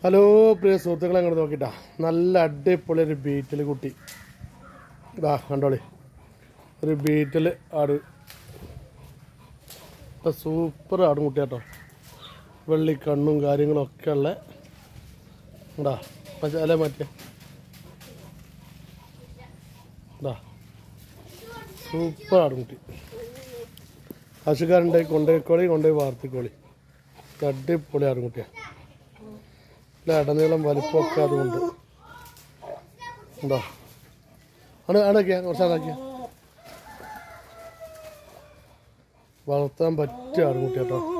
hello പ്രിയ സുഹൃത്തുക്കളെ അങ്ങോട്ട് നോക്കിട്ടാ നല്ല അടിപൊളി ഒരു ബീറ്റിൽ കുട്ടി ഇതാ കണ്ടോളി ഒരു ബീറ്റിൽ ആട് ഇപ്പം സൂപ്പർ ആടും കുട്ടി കേട്ടോ വെള്ളി കണ്ണും കാര്യങ്ങളും ഒക്കെ ഉള്ള ഉണ്ടാ പക്ഷേ അല്ലേ മാറ്റിയ ഇതാ സൂപ്പർ ആടുംകുട്ടി ആശുകാരുണ്ടായി കൊണ്ടുപോയിക്കോളി കൊണ്ടുപോയി വാർത്തിക്കോളി അടിപൊളി ആടുംകുട്ടിയാണ് ഇല്ല ഇടനീളം വലിപ്പമൊക്കെ അതുകൊണ്ട് ഉണ്ടോ ആണ് ആണൊക്കെയാ കുറച്ച് ആണൊക്കെയാ വളർത്താൻ പറ്റിയ ആടുംകുട്ടി കേട്ടോ